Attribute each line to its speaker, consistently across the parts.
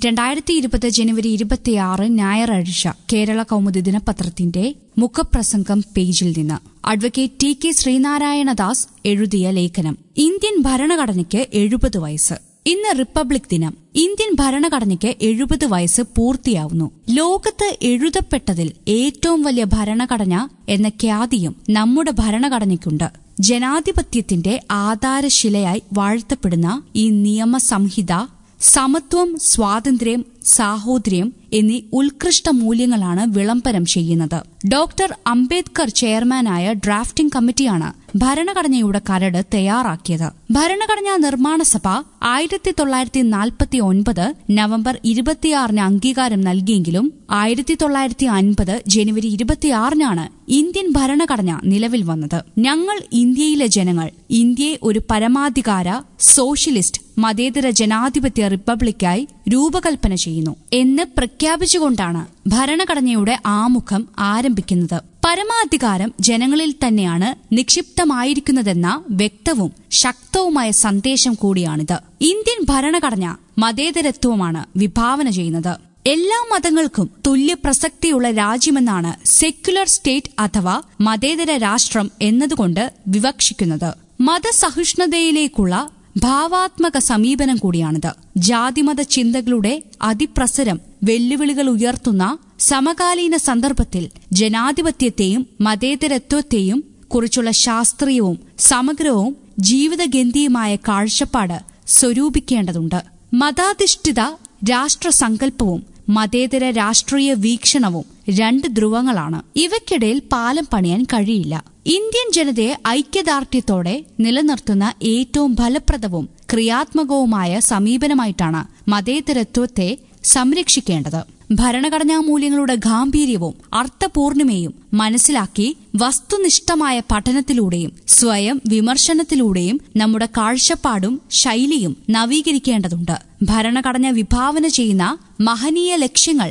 Speaker 1: രണ്ടായിരത്തി ഇരുപത് ജനുവരി ഇരുപത്തിയാറ് ഞായറാഴ്ച കേരള കൗമുദി ദിനപത്രത്തിന്റെ മുഖപ്രസംഗം പേജിൽ നിന്ന് അഡ്വക്കേറ്റ് ടി കെ ശ്രീനാരായണദാസ് എഴുതിയ ലേഖനം ഇന്ത്യൻ ഭരണഘടനയ്ക്ക് എഴുപത് വയസ്സ് ഇന്ന് റിപ്പബ്ലിക് ദിനം ഇന്ത്യൻ ഭരണഘടനയ്ക്ക് എഴുപത് വയസ്സ് പൂർത്തിയാവുന്നു ലോകത്ത് എഴുതപ്പെട്ടതിൽ ഏറ്റവും വലിയ ഭരണഘടന എന്ന ഖ്യാതിയും നമ്മുടെ ഭരണഘടനയ്ക്കുണ്ട് ജനാധിപത്യത്തിന്റെ ആധാരശിലയായി വാഴ്ത്തപ്പെടുന്ന ഈ നിയമസംഹിത സമത്വം സ്വാതന്ത്ര്യം സാഹോദര്യം എന്നീ ഉത്കൃഷ്ട മൂല്യങ്ങളാണ് വിളംബരം ചെയ്യുന്നത് ഡോക്ടർ അംബേദ്കർ ചെയർമാനായ ഡ്രാഫ്റ്റിംഗ് കമ്മിറ്റിയാണ് ഭരണഘടനയുടെ കരട് തയ്യാറാക്കിയത് ഭരണഘടനാ നിർമ്മാണ സഭ ആയിരത്തി തൊള്ളായിരത്തി നാൽപ്പത്തി ഒൻപത് നവംബർ ഇരുപത്തിയാറിന് അംഗീകാരം നൽകിയെങ്കിലും ആയിരത്തി തൊള്ളായിരത്തി അൻപത് ജനുവരി ഇരുപത്തിയാറിനാണ് ഇന്ത്യൻ ഭരണഘടന നിലവിൽ വന്നത് ഞങ്ങൾ ഇന്ത്യയിലെ ജനങ്ങൾ ഇന്ത്യയെ ഒരു പരമാധികാര സോഷ്യലിസ്റ്റ് മതേതര ജനാധിപത്യ റിപ്പബ്ലിക്കായി രൂപകൽപ്പന ചെയ്യുന്നു എന്ന് പ്രഖ്യാപിച്ചുകൊണ്ടാണ് ഭരണഘടനയുടെ ആമുഖം ആരംഭിക്കുന്നത് പരമാധികാരം ജനങ്ങളിൽ തന്നെയാണ് നിക്ഷിപ്തമായിരിക്കുന്നതെന്ന വ്യക്തവും ശക്തവുമായ സന്ദേശം കൂടിയാണിത് ഇന്ത്യൻ ഭരണഘടന മതേതരത്വമാണ് വിഭാവന ചെയ്യുന്നത് എല്ലാ മതങ്ങൾക്കും തുല്യ പ്രസക്തിയുള്ള രാജ്യമെന്നാണ് സെക്യുലർ സ്റ്റേറ്റ് അഥവാ മതേതര രാഷ്ട്രം എന്നതുകൊണ്ട് വിവക്ഷിക്കുന്നത് മതസഹിഷ്ണുതയിലേക്കുള്ള ഭാവാത്മക സമീപനം കൂടിയാണിത് ജാതിമത ചിന്തകളുടെ അതിപ്രസരം വെല്ലുവിളികൾ ഉയർത്തുന്ന സമകാലീന സന്ദർഭത്തിൽ ജനാധിപത്യത്തെയും മതേതരത്വത്തെയും കുറിച്ചുള്ള ശാസ്ത്രീയവും സമഗ്രവും ജീവിതഗന്ധിയുമായ കാഴ്ചപ്പാട് സ്വരൂപിക്കേണ്ടതുണ്ട് മതാധിഷ്ഠിത രാഷ്ട്രസങ്കല്പവും മതേതര രാഷ്ട്രീയ വീക്ഷണവും രണ്ട് ധ്രുവങ്ങളാണ് ഇവയ്ക്കിടയിൽ പാലം പണിയാൻ കഴിയില്ല ഇന്ത്യൻ ജനതയെ ഐക്യദാർഢ്യത്തോടെ നിലനിർത്തുന്ന ഏറ്റവും ഫലപ്രദവും ക്രിയാത്മകവുമായ സമീപനമായിട്ടാണ് മതേതരത്വത്തെ സംരക്ഷിക്കേണ്ടത് ഭരണഘടനാ മൂല്യങ്ങളുടെ ഗാംഭീര്യവും അർത്ഥപൂർണിമയും മനസ്സിലാക്കി വസ്തുനിഷ്ഠമായ പഠനത്തിലൂടെയും സ്വയം വിമർശനത്തിലൂടെയും നമ്മുടെ കാഴ്ചപ്പാടും ശൈലിയും നവീകരിക്കേണ്ടതുണ്ട് ഭരണഘടന വിഭാവന ചെയ്യുന്ന മഹനീയ ലക്ഷ്യങ്ങൾ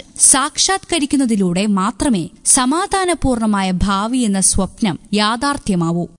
Speaker 1: സാക്ഷാത്കരിക്കുന്നതിലൂടെ മാത്രമേ സമാധാനപൂർണമായ ഭാവി എന്ന സ്വപ്നം യാഥാർത്ഥ്യമാവൂ